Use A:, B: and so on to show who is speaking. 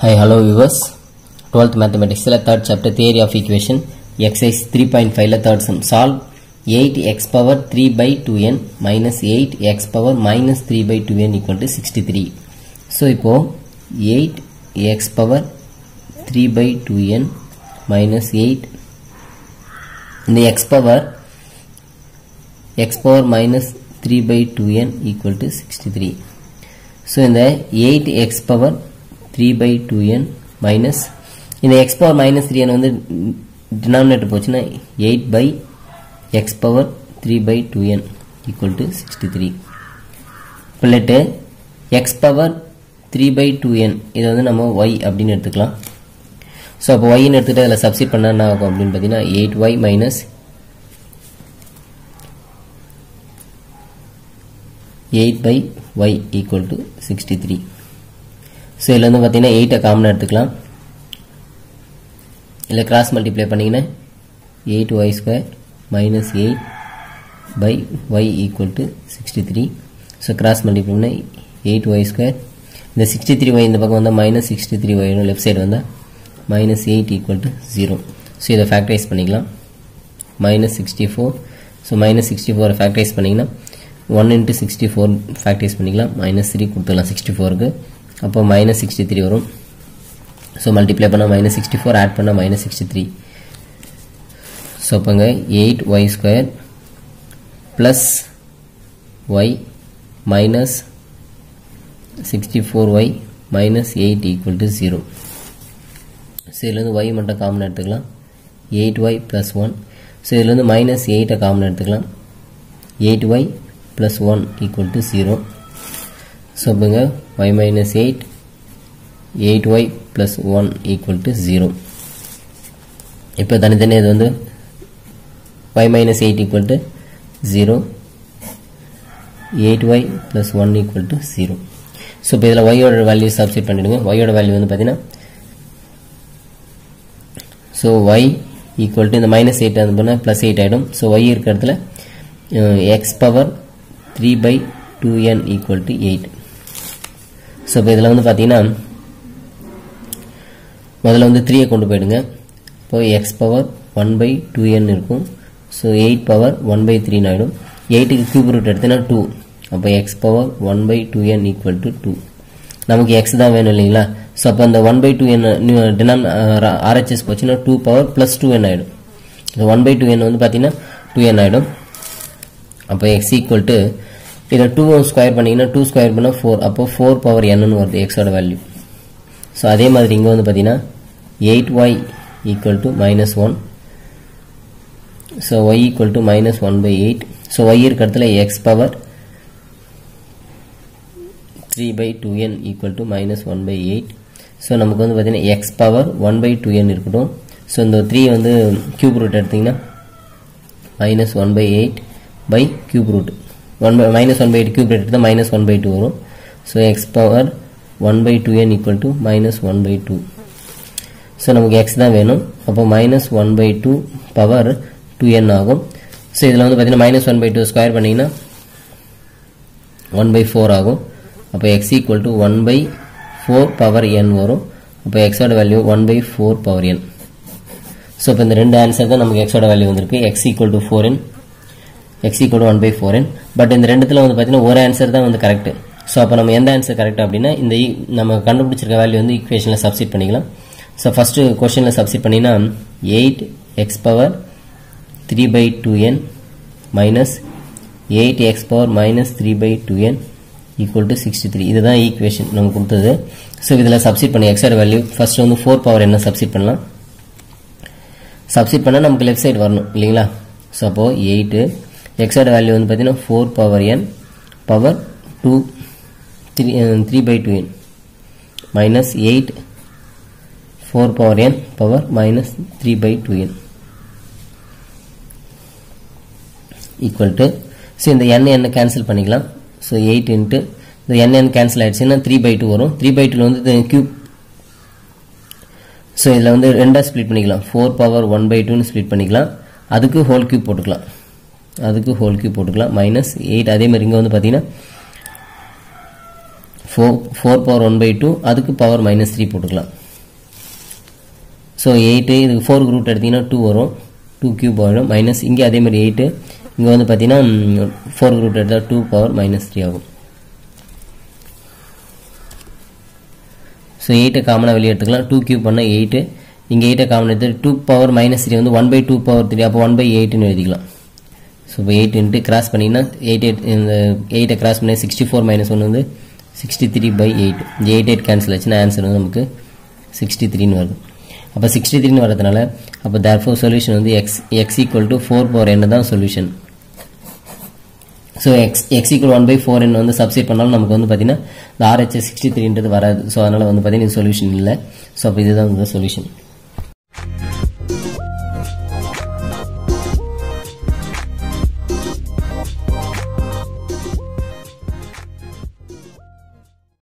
A: Hi, hello viewers. 12th mathematics la third chapter theory of equation exercise 3.5 la third sum solve 8x power 3 by 2n minus 8x power minus 3 by 2n equal to 63 so இப்போ 8x power 3 by 2n minus 8 இந்த x power x power minus 3 by 2n equal to 63 so இந்த 8x power 3 by 2n minus இந்த x power minus 3n வந்து denominator போச்சுன்னா 8 by x power 3 by 2n equal to 63 பிள்ளைட்டு x power 3 by 2n இதை வந்து நம்ம y அப்படின்னு எடுத்துக்கலாம் so அப்போ ஒய்ன்னு எடுத்துகிட்டு அதில் சப்ஸ்டிட் பண்ணால் என்ன ஆகும் அப்படின்னு பார்த்தீங்கன்னா eight y minus eight by y equal to sixty three so இதில் வந்து பார்த்தீங்கன்னா எயிட்டை காமனாக எடுத்துக்கலாம் இல்லை கிராஸ் மல்டிப்ளை பண்ணிங்கன்னா eight y square minus eight by y equal to sixty three so cross multiply பண்ணால் எயிட் ஒய் ஸ்கொயர் இந்த சிக்ஸ்டி த்ரீ ஒய் இந்த பக்கம் வந்தால் minus sixty three y left side வந்தால் minus eight equal to zero so இதை factorize பண்ணிக்கலாம் minus sixty four so minus sixty ஃபோரை factorize பண்ணிங்கன்னா one into sixty four factorize பண்ணிக்கலாம் மைனஸ் த்ரீ கொடுத்துடலாம் சிக்ஸ்டி ஃபோருக்கு அப்போ மைனஸ் சிக்ஸ்டி த்ரீ வரும் ஸோ மல்டிப்ளை பண்ணால் மைனஸ் சிக்ஸ்டி ஃபோர் ஆட் பண்ணால் மைனஸ் சிக்ஸ்டி த்ரீ ஸோ அப்போங்க eight y square plus y minus sixty four y minus eight equal to zero so இதுலேருந்து y மட்டும் common எடுத்துக்கலாம் eight y plus one so இதுலேருந்து minus எயிட்டை common எடுத்துக்கலாம் eight y plus one equal to zero so இப்போங்க y minus eight eight y plus one equal to zero இப்போ தனித்தனி இது வந்து y minus eight equal to zero eight y plus one equal to zero so இப்போ இதில் ஒய்யோட value substitute பண்ணிவிடுங்க ஒய்யோட வேல்யூ வந்து பார்த்தீங்கன்னா ஸோ ஒய் ஈக்குவல் டு இந்த மைனஸ் எயிட் வந்து பண்ணால் ப்ளஸ் எயிட் ஆகிடும் ஸோ ஒய் இருக்கிற இடத்துல x power three by two n equal to eight so இப்போ இதில் வந்து பார்த்தீங்கன்னா முதல்ல வந்து த்ரீயை கொண்டு போயிடுங்க இப்போ x power one by two n இருக்கும் so eight power one by த்ரீன்னு ஆகிடும் எயிட்டுக்கு கியூப் ரூட் எடுத்தீங்கன்னா டூ அப்போ x power one by two n equal to two நமக்கு எக்ஸ் தான் வேணும் இல்லைங்களா ஸோ அப்போ அந்த one by two n denom RHS போச்சுன்னா two power plus two n ஆகிடும் இந்த ஒன் பை டூ என் வந்து பார்த்தீங்கன்னா டூ என் ஆகிடும் அப்போ எக்ஸ் ஈக்குவல் டு இதை டூ ஸ்கொயர் பண்ணிங்கன்னா டூ ஸ்கொயர் பண்ணால் ஃபோர் அப்போ ஃபோர் பவர் என்னன்னு வருது எக்ஸோட வேல்யூ ஸோ அதே மாதிரி இங்கே வந்து பார்த்தீங்கன்னா eight y equal to minus one so y equal to minus one by eight so y இருக்க இடத்துல x power three by two n equal to minus one by eight so நமக்கு வந்து பார்த்தீங்கன்னா x power one by two n இருக்கட்டும் so இந்த three வந்து cube root எடுத்திங்கன்னா minus one by eight by cube root one by minus one by eight cube root எடுத்தால் minus one by two வரும் so x power one by two n equal to minus one by two so நமக்கு x தான் வேணும் அப்போ minus one by two power two n ஆகும் so இதில் வந்து பார்த்தீங்கன்னா minus one by two square பண்ணிங்கன்னா ஒன் பை ஃபோர் ஆகும் அப்போ x equal to one by four power n வரும் அப்போ எக்ஸோட value one by four power n so இப்போ இந்த ரெண்டு ஆன்சர் தான் நமக்கு எக்ஸோட வேல்யூ வந்திருக்கு x equal to four n x equal to one by four n but இந்த ரெண்டுத்தில் வந்து பார்த்தீங்கன்னா ஒரு ஆன்சர் தான் வந்து கரெக்ட் ஸோ அப்போ நம்ம எந்த ஆன்சர் கரெக்ட் அப்படின்னா இந்த நம்ம கண்டுபிடிச்சிருக்க வேல்யூ வந்து ஈக்குவேஷனில் சப்ஸ்டிட் பண்ணிக்கலாம் ஸோ ஃபஸ்ட்டு கொஷனில் சப்ஸ்டிட் பண்ணினா eight x power three by two n minus eight x power minus three by two n equal to sixty three இதுதான் ஈக்குவேஷன் நம்ம கொடுத்தது ஸோ இதில் சப்ஸ்டிட் பண்ணி எக்ஸோட வேல்யூ ஃபர்ஸ்ட் வந்து ஃபோர் பவர் என்ன சப்ஸ்டிட் பண்ணலாம் சப்ஸ்டிட் பண்ணால் நமக்கு லெஃப்ட் சைடு வரணும் இல்லைங்களா ஸோ அப்போது எயிட்டு எக்ஸோட வேல்யூ வந்து பார்த்தீங்கன்னா four power n power two three three by two n minus eight four power n power minus three by two n equal to so இந்த என் என்ன கேன்சல் பண்ணிக்கலாம் so eight into இந்த n n cancel ஆகிடுச்சுன்னா three by two வரும் three by டூவில் வந்து cube so இதில் வந்து ரெண்டாக ஸ்ப்ளிட் பண்ணிக்கலாம் ஃபோர் பவர் ஒன் பை டூன்னு ஸ்ப்ளிட் பண்ணிக்கலாம் அதுக்கு ஹோல் கியூப் போட்டுக்கலாம் அதுக்கு ஹோல் கியூப் போட்டுக்கலாம் மைனஸ் எயிட் அதே மாதிரி இங்கே வந்து பார்த்தீங்கன்னா four four power one by two அதுக்கு பவர் மைனஸ் த்ரீ போட்டுக்கலாம் ஸோ எயிட்டு இதுக்கு ஃபோருக்கு ரூட் எடுத்திங்கன்னா டூ வரும் டூ கியூப் வரும் மைனஸ் இங்கே அதே மாதிரி எயிட்டு இங்கே வந்து பார்த்தீங்கன்னா ஃபோருக்கு ரூட் எடுத்தால் டூ பவர் மைனஸ் த்ரீ ஆகும் ஸோ எயிட்டை காமனாக வெளியே எடுத்துக்கலாம் டூ கியூப் பண்ணால் எயிட்டு இங்கே எயிட்டை காமன் எடுத்து டூ பவர் மைனஸ் த்ரீ வந்து one by two power three அப்போ ஒன் பை எயிட்னு எழுதிக்கலாம் ஸோ இப்போ எயிட் இன்ட்டு கிராஸ் பண்ணிங்கன்னா எயிட் எயிட் இந்த எயிட்டை கிராஸ் பண்ணி சிக்ஸ்டி ஃபோர் மைனஸ் ஒன்று வந்து சிக்ஸ்டி த்ரீ பை எயிட் இந்த எயிட் எயிட் கேன்சல் ஆச்சுன்னா ஆன்சர் வந்து நமக்கு சிக்ஸ்டி த்ரீன்னு வருது அப்போ சிக்ஸ்டி த்ரீன்னு வரதுனால அப்போ தேர்ஃபோர் சொல்யூஷன் வந்து x x equal to four power என்ன தான் solution so x x equal one by four n வந்து சப்ஸ்டிட் பண்ணாலும் நமக்கு வந்து பார்த்தீங்கன்னா இந்த ஆர்ஹெச் சிக்ஸ்டி த்ரீன்றது வராது ஸோ அதனால் வந்து பார்த்தீங்கன்னா இது சொல்யூஷன் இல்லை ஸோ அப்போ இதுதான் வந்து சொல்யூஷன்